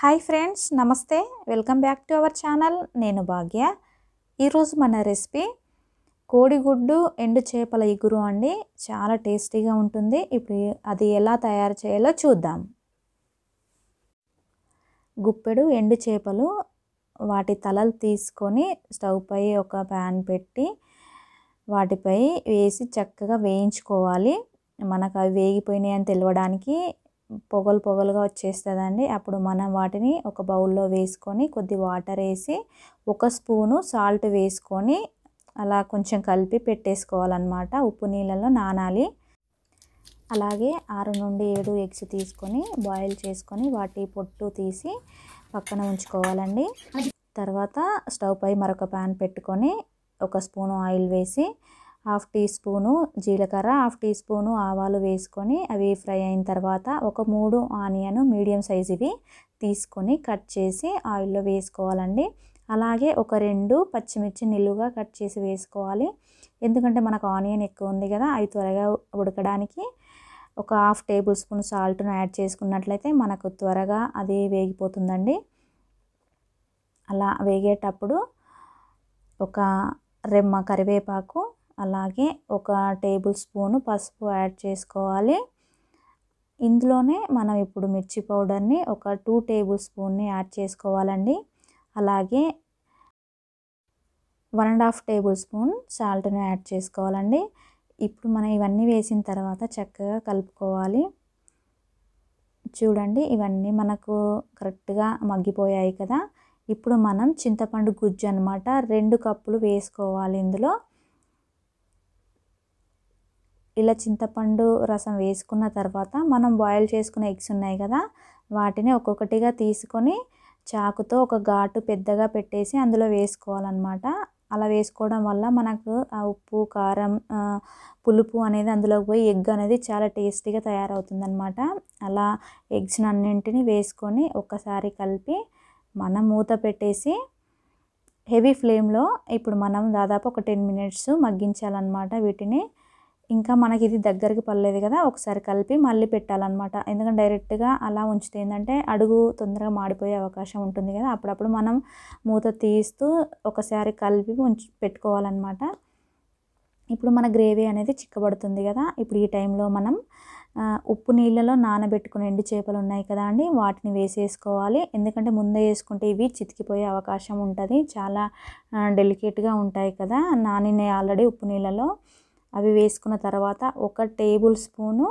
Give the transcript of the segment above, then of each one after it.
hi friends నమస్తే welcome back to our channel నేను భాగ్య ఈరోజు మన రెసిపీ కోడిగుడ్డు ఎండు చేపల ఇగురు అండి చాలా టేస్టీగా ఉంటుంది ఇప్పుడు అది ఎలా తయారు చేయాలో చూద్దాం గుప్పెడు ఎండు చేపలు వాటి తలలు తీసుకొని స్టవ్ పై ఒక ప్యాన్ పెట్టి వాటిపై వేసి చక్కగా వేయించుకోవాలి మనకు అవి వేగిపోయినాయి అని తెలియడానికి పొగలు పొగలుగా వచ్చేస్తుందండి అప్పుడు మనం వాటిని ఒక బౌల్లో వేసుకొని కొద్ది వాటర్ వేసి ఒక స్పూను సాల్ట్ వేసుకొని అలా కొంచెం కలిపి పెట్టేసుకోవాలన్నమాట ఉప్పు నీళ్ళలో నానాలి అలాగే ఆరు నుండి ఏడు ఎగ్స్ తీసుకొని బాయిల్ చేసుకొని వాటి పొట్టు తీసి పక్కన ఉంచుకోవాలండి తర్వాత స్టవ్ పై మరొక ప్యాన్ పెట్టుకొని ఒక స్పూను ఆయిల్ వేసి హాఫ్ టీ స్పూను జీలకర్ర హాఫ్ టీ స్పూను ఆవాలు వేసుకొని అవి ఫ్రై అయిన తర్వాత ఒక మూడు ఆనియన్ మీడియం సైజువి తీసుకొని కట్ చేసి ఆయిల్లో వేసుకోవాలండి అలాగే ఒక రెండు పచ్చిమిర్చి నిలువుగా కట్ చేసి వేసుకోవాలి ఎందుకంటే మనకు ఆనియన్ ఎక్కువ ఉంది కదా అవి త్వరగా ఉడకడానికి ఒక హాఫ్ టేబుల్ స్పూన్ సాల్ట్ను యాడ్ చేసుకున్నట్లయితే మనకు త్వరగా అది వేగిపోతుందండి అలా వేగేటప్పుడు ఒక రెమ్మ కరివేపాకు అలాగే ఒక టేబుల్ స్పూను పసుపు యాడ్ చేసుకోవాలి ఇందులోనే మనం ఇప్పుడు మిర్చి పౌడర్ని ఒక టూ టేబుల్ స్పూన్ని యాడ్ చేసుకోవాలండి అలాగే one and half tablespoon సాల్ట్ని యాడ్ చేసుకోవాలండి ఇప్పుడు మనం ఇవన్నీ వేసిన తర్వాత చక్కగా కలుపుకోవాలి చూడండి ఇవన్నీ మనకు కరెక్ట్గా మగ్గిపోయాయి కదా ఇప్పుడు మనం చింతపండు గుజ్జు అనమాట రెండు కప్పులు వేసుకోవాలి ఇందులో ఇలా చింతపండు రసం వేసుకున్న తర్వాత మనం బాయిల్ చేసుకున్న ఎగ్స్ ఉన్నాయి కదా వాటిని ఒక్కొక్కటిగా తీసుకొని చాకుతో ఒక ఘాటు పెద్దగా పెట్టేసి అందులో వేసుకోవాలన్నమాట అలా వేసుకోవడం వల్ల మనకు ఆ ఉప్పు కారం పులుపు అనేది అందులోకి పోయి ఎగ్ అనేది చాలా టేస్టీగా తయారవుతుంది అనమాట అలా ఎగ్స్ అన్నింటిని వేసుకొని ఒక్కసారి కలిపి మనం మూత పెట్టేసి హెవీ ఫ్లేమ్లో ఇప్పుడు మనం దాదాపు ఒక టెన్ మినిట్స్ మగ్గించాలన్నమాట వీటిని ఇంకా మనకి ఇది దగ్గరికి పడలేదు కదా ఒకసారి కలిపి మళ్ళీ పెట్టాలన్నమాట ఎందుకంటే డైరెక్ట్గా అలా ఉంచితే ఏంటంటే అడుగు తొందరగా మాడిపోయే అవకాశం ఉంటుంది కదా అప్పుడప్పుడు మనం మూత తీస్తూ ఒకసారి కలిపి ఉంచి పెట్టుకోవాలన్నమాట ఇప్పుడు మన గ్రేవీ అనేది చిక్కబడుతుంది కదా ఇప్పుడు ఈ టైంలో మనం ఉప్పు నీళ్ళలో నానబెట్టుకుని ఎండు చేపలు ఉన్నాయి కదా అండి వాటిని వేసేసుకోవాలి ఎందుకంటే ముందే వేసుకుంటే ఇవి చితికిపోయే అవకాశం ఉంటుంది చాలా డెలికేట్గా ఉంటాయి కదా నానినాయి ఆల్రెడీ ఉప్పు నీళ్ళలో అవి వేసుకున్న తర్వాత ఒక టేబుల్ స్పూను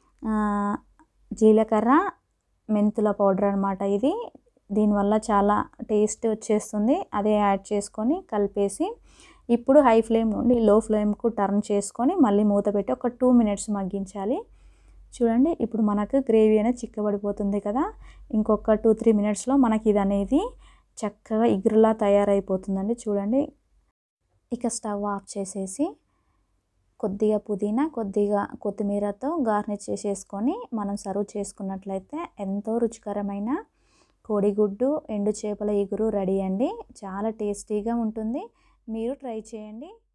జీలకర్ర మెంతుల పౌడర్ అనమాట ఇది దీనివల్ల చాలా టేస్ట్ వచ్చేస్తుంది అదే యాడ్ చేసుకొని కలిపేసి ఇప్పుడు హై ఫ్లేమ్ నుండి లో ఫ్లేమ్కు టర్న్ చేసుకొని మళ్ళీ మూత పెట్టి ఒక టూ మినిట్స్ మగ్గించాలి చూడండి ఇప్పుడు మనకు గ్రేవీ అనేది చిక్కబడిపోతుంది కదా ఇంకొక టూ త్రీ మినిట్స్లో మనకి ఇది అనేది చక్కగా ఇగురులా తయారైపోతుందండి చూడండి ఇక స్టవ్ ఆఫ్ చేసేసి కొద్దిగా పుదీనా కొద్దిగా కొత్తిమీరతో గార్నిష్ చేసేసుకొని మనం సర్వ్ చేసుకున్నట్లయితే ఎంతో రుచికరమైన కోడిగుడ్డు ఎండు చేపల ఇగురు రెడీ అండి చాలా టేస్టీగా ఉంటుంది మీరు ట్రై చేయండి